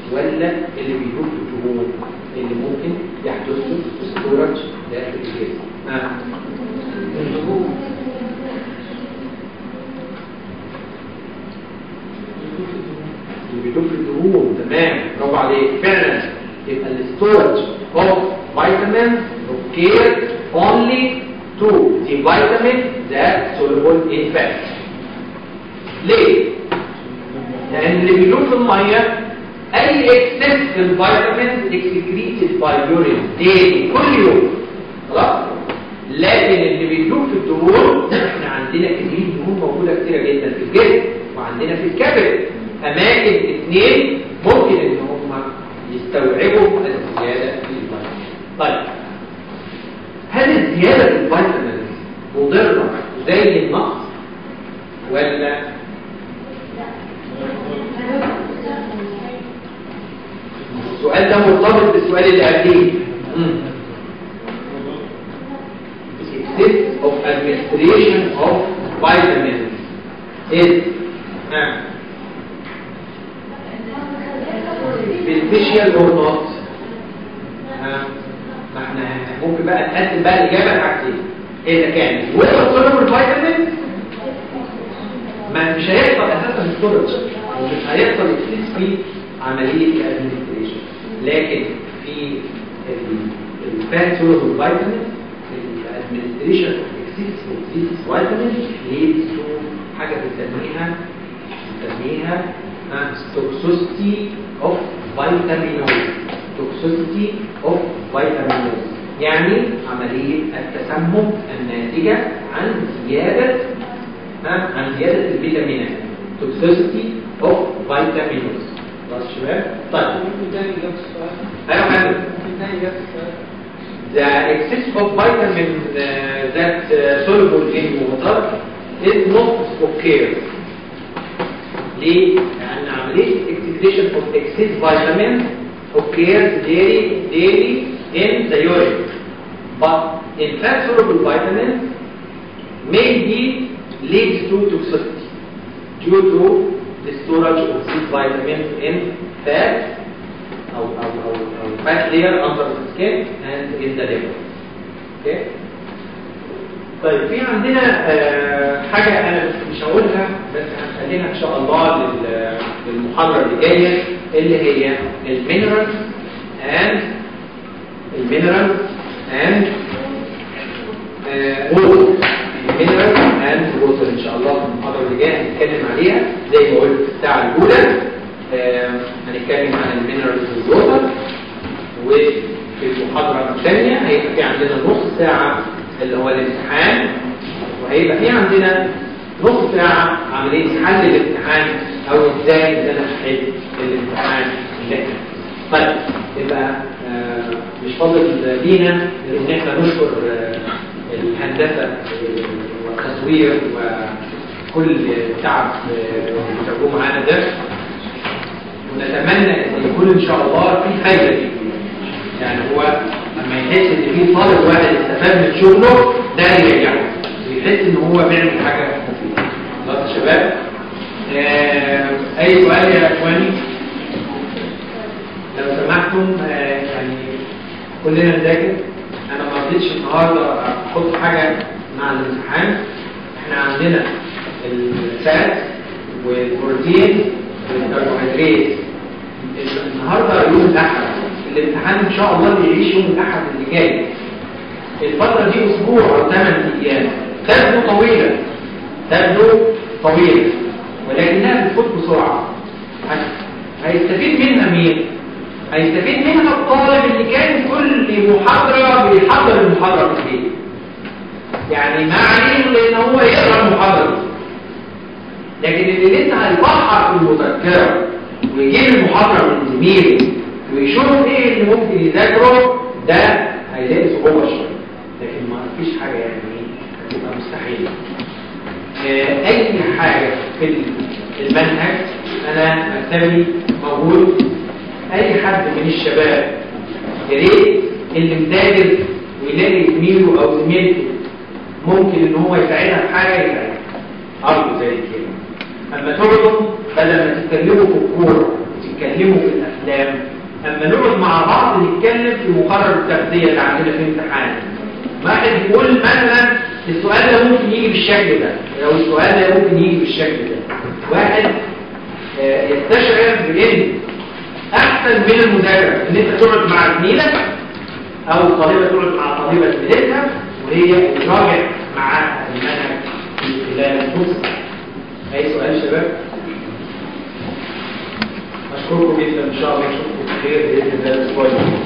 ولا اللي بيدوب في الدهون اللي ممكن يحدث له ستورج داخل الجسم آه. اللي بيدوب في الدهون تمام برافو عليك فعلا يبقى الستورج اوف vitamins occur only to the vitamin that soluble in fat ليه؟ لأن اللي بيدوب في المية أي excess في الفيتامينز excreted by urine daily كل يوم خلاص؟ لكن اللي بيدوب في الدهون احنا عندنا كمية دهون موجودة كتيرة جدا في الجسم وعندنا في الكبد أماكن اثنين ممكن إن هم يستوعبوا الزيادة في الفيتامين طيب هل الزيادة في الفيتامينز مضرة زي النقص ولا السؤال ده مرتبط بالسؤال اللي قبليه مم. Excess of administration of vitamins is آه. beneficial or not آه. ما احنا ممكن بقى نقسم بقى الإجابة لحاجتين إذا كان ويبقى soluble الفيتامين ما مش هيحصل أساسا ستورج ومش هيحصل اكسس في عملية الادمنستريشن لكن في الفات سولوبل فيتامين الادمنستريشن اكسس اوف فيتامين leads to حاجة بنسميها بنسميها توكسوستي اوف فيتامينوز توكسوستي اوف فيتامينوز يعني عملية التسمم الناتجة عن زيادة ها، عن زيادة الفيتامينات توكسوستي اوف فيتامينوز خلاص يا شباب طيب ممكن تاني إجابة السؤال ايوه يا فندم ممكن تاني إجابة السؤال The excess of vitamin uh, that uh, soluble in water is not occur. ليه؟ لأن عملية excretion of excess vitamin occurs daily, daily in the urine. But in fat soluble vitamins may be leads to toxicity due to the storage of these vitamins in fat أو أو أو أو fat layer under the skin and in the liver. Okay? طيب في عندنا آه، حاجة أنا مش هقولها بس هنخليها إن شاء الله لل- للمحاضرة اللي جاية اللي هي المينرال and المينرال and ووتر المينرال and ووتر إن شاء الله في المحاضرة اللي جاية هنتكلم عليها زي ما قلت في الساعة الأولى آه، هنتكلم عن المينرال والووتر وفي المحاضرة الثانية هيبقى في عندنا نص ساعة اللي هو الامتحان وهيبقى في عندنا نص ساعة عملية حل الامتحان أو إزاي إن أنا أحل الامتحان ده طيب يبقى آه، مش فاضل لينا إن إحنا نشكر آه، الهندسة والتصوير وكل تعب آه، بتعبوه معانا ده ونتمنى ان يكون ان شاء الله في فايده فيه يعني هو لما يحس ان في طالب واحد استفاد من شغله ده يرجعه ويحس ان هو بيعمل حاجه مفيده خلاص يا شباب آه، اي سؤال يا اخواني لو سمحتم آه، يعني كلنا نذاكر انا ما رضيتش النهارده احط حاجه مع الامتحان احنا عندنا الفات والبروتين والكربوهيدرات النهارده يوم الاحد الامتحان ان شاء الله بيعيش يوم الاحد اللي جاي الفتره دي اسبوع او 8 ايام تبدو طويله تبدو طويله ولكنها بتفوت بسرعه هت- هيستفيد منها مين هيستفيد منها الطالب اللي كان كل محاضره بيحضر المحاضره في البيت يعني ما عليه الا ان هو يقرا المحاضره لكن اللي لسه هيبحر في المذكره ويجيب المحاضره من زميله ويشوف ايه اللي ممكن يذاكره ده هيلاقي صعوبه شويه لكن ما فيش حاجه يعني هتبقى مستحيله آه، اي حاجه في المنهج انا مكتبي موجود اي حد من الشباب يا ريت اللي مذاكر ويلاقي زميله او زميلته ممكن ان هو يساعدها في حاجه يساعدها ارجو زي كده اما تقعدوا بدل ما تتكلموا في الكوره وتتكلموا في الافلام افلام اما نقعد مع بعض نتكلم في مقرر التغذيه اللي عندنا في امتحان واحد يقول مثلا السؤال ده ممكن يجي بالشكل ده لو السؤال ده ممكن يجي بالشكل ده واحد آه، يستشعر بان احسن من المذاكره ان انت تقعد مع زميلك او الطالبه تقعد مع طالبه زميلتها وهي تراجع معاها المنهج في خلال الفصل اي سؤال شباب اشكركم جدا ان شاء الله اشوفكم بخير باذن الله الاسبوع الجاي